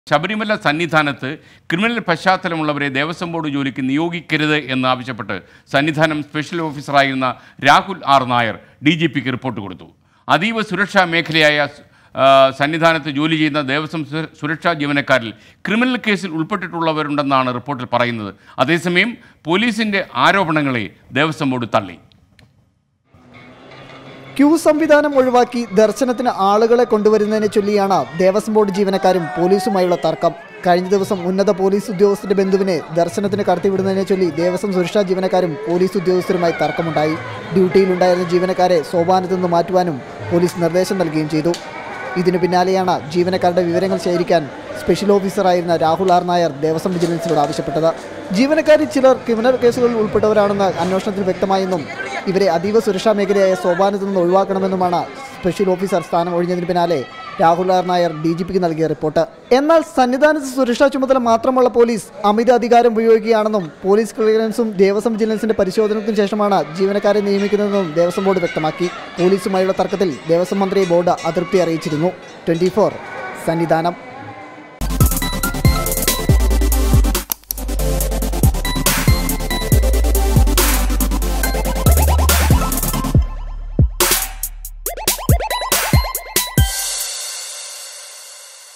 ശബരിമല സന്നിധാനത്ത് criminal പശ്ചാത്തലമുള്ളവരെ Devaswom board ജോലിക്ക് നിയോഗിക്കരുത് എന്നാവശ്യപ്പെട്ട് സന്നിധാനം സ്പെഷ്യൽ ഓഫീസറായിരുന്ന Rahul R Nair D G പിക്ക് റിപ്പോർട്ട് കൊടുത്തു അതീവ സുരക്ഷാ മേഖലയായ ആ, സന്നിധാനത്ത് ജോലി ചെയ്യുന്ന ദേവസ്വം സു- സുരക്ഷാ ജീവനക്കാരിൽ ക്രിമിനൽ കേസിൽ ഉൾപ്പെട്ടിട്ടുള്ളവരുണ്ടെന്നാണ് റിപ്പോർട്ടിൽ പറയുന്നത് അതേസമയം പോലീസിൻ്റെ ആരോപണങ്ങളെ ദേവസ്വം ബോർഡ് തള്ളി ക്യൂ സംവിധാനം ഒഴിവാക്കി ദർശനത്തിന് ആളുകളെ കൊണ്ടുവരുന്നതിനെ ചൊല്ലിയാണ് ദേവസ്വം ബോർഡ് ജീവനക്കാരും പോലീസുമായുള്ള തർക്കം കഴിഞ്ഞ ദിവസം ഉന്നത പോലീസ് ഉദ്യോഗസ്ഥരുടെ ബന്ധുവിനെ ദർശനത്തിന് കടത്തിവിടുന്നതിനെ ചൊല്ലി ദേവസ്വം സുരക്ഷാ ജീവനക്കാരും പോലീസ് ഉദ്യോഗസ്ഥരുമായി തർക്കമുണ്ടായി ഡ്യൂട്ടിയിലുണ്ടായിരുന്ന ജീവനക്കാരെ സോപാനത്തു നിന്ന് മാറ്റുവാനും പോലീസ് നിർദ്ദേശം നൽകുകയും ചെയ്തു ഇതിനു പിന്നാലെയാണ് ജീവനക്കാരുടെ വിവരങ്ങൾ ശേഖരിക്കാൻ സ്പെഷ്യൽ ഓഫീസറായിരുന്ന രാഹുൽ ആർ നായർ ദേവസ്വം വിജിലൻസിനോട് ആവശ്യപ്പെട്ടത് ജീവനക്കാരിൽ ചിലർ ക്രിമിനൽ കേസുകളിൽ ഉൾപ്പെട്ടവരാണെന്ന് അന്വേഷണത്തിൽ വ്യക്തമായെന്നും ഇവരെ അതീവ സുരക്ഷാ മേഖലയായ സോപാനത്തു നിന്ന് ഒഴിവാക്കണമെന്നുമാണ് സ്പെഷ്യൽ ഓഫീസർ സ്ഥാനം ഒഴിഞ്ഞതിന് പിന്നാലെ Rahul R Nair D G പിക്ക് നൽകിയ റിപ്പോർട്ട് എന്നാൽ സന്നിധാനത്ത് സുരക്ഷാ ചുമതല മാത്രമുള്ള പോലീസ് അമിത അധികാരം ഉപയോഗിക്കുകയാണെന്നും പോലീസ് ക്ലിയറൻസും ദേവസ്വം വിജിലൻസിന്റെ പരിശോധനയ്ക്കും ശേഷമാണ് ജീവനക്കാരെ നിയമിക്കുന്നതെന്നും ദേവസ്വം ബോർഡ് വ്യക്തമാക്കി പോലീസുമായുള്ള തർക്കത്തിൽ ദേവസ്വം മന്ത്രി ബോർഡ് അതൃപ്തി അറിയിച്ചിരുന്നു ട്വന്റി സന്നിധാനം